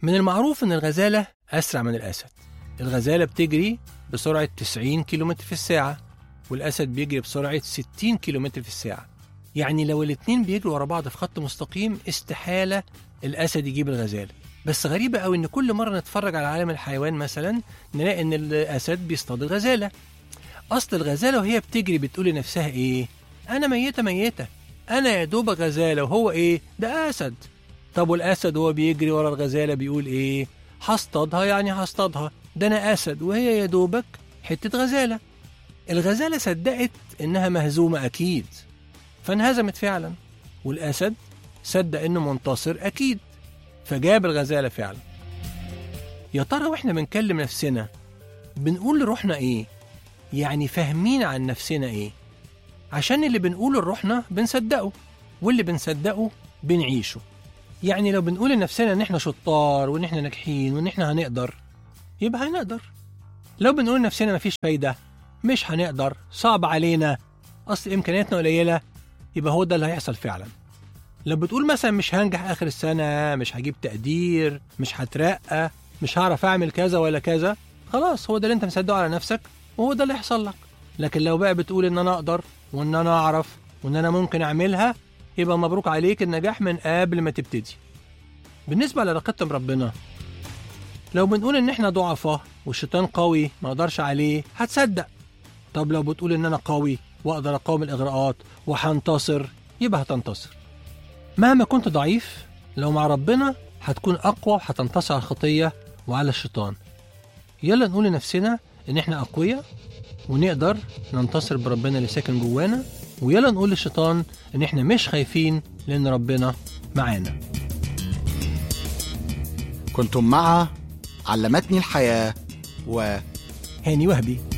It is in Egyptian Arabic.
من المعروف إن الغزالة أسرع من الأسد الغزالة بتجري بسرعة 90 كيلومتر في الساعة والأسد بيجري بسرعة 60 كيلومتر في الساعة يعني لو الاتنين بيجروا ورا بعض في خط مستقيم استحالة الأسد يجيب الغزالة بس غريبة قوي إن كل مرة نتفرج على عالم الحيوان مثلا نلاقي إن الأسد بيصطاد الغزالة أصل الغزالة وهي بتجري بتقول لنفسها إيه؟ أنا ميتة ميتة أنا يا دوب غزالة وهو إيه؟ ده أسد طب والأسد وهو بيجري ورا الغزالة بيقول إيه؟ هصطادها يعني هصطادها ده أنا أسد وهي يا دوبك حتة غزالة الغزالة صدقت إنها مهزومة أكيد فانهزمت فعلا والأسد صدق إنه منتصر أكيد فجاب الغزالة فعلا يا ترى وإحنا بنكلم نفسنا بنقول لروحنا إيه؟ يعني فاهمين عن نفسنا إيه؟ عشان اللي بنقوله لروحنا بنصدقه واللي بنصدقه بنعيشه يعني لو بنقول لنفسنا إن إحنا شطار وإن إحنا ناجحين وإن إحنا هنقدر يبقى هنقدر لو بنقول لنفسنا مفيش فايدة مش هنقدر صعب علينا أصل إمكانياتنا قليلة يبقى هو ده اللي هيحصل فعلا لو بتقول مثلا مش هنجح آخر السنة مش هجيب تقدير مش هترقى مش هعرف أعمل كذا ولا كذا خلاص هو ده اللي أنت مصدقه على نفسك وهو ده اللي هيحصل لك لكن لو بقى بتقول إن أنا أقدر وإن أنا أعرف وإن أنا ممكن أعملها يبقى مبروك عليك النجاح من قبل ما تبتدي بالنسبة لعلاقتنا بربنا لو بنقول إن إحنا ضعفاء والشيطان قوي ما أقدرش عليه هتصدق طب لو بتقول إن أنا قوي وأقدر أقاوم الإغراءات وهنتصر يبقى هتنتصر مهما كنت ضعيف لو مع ربنا هتكون أقوى وهتنتصر على الخطية وعلى الشيطان يلا نقول لنفسنا إن إحنا أقوياء ونقدر ننتصر بربنا اللي ساكن جوانا ويلا نقول للشيطان إن إحنا مش خايفين لأن ربنا معانا كنتم مع علمتني الحياة و هاني وهبي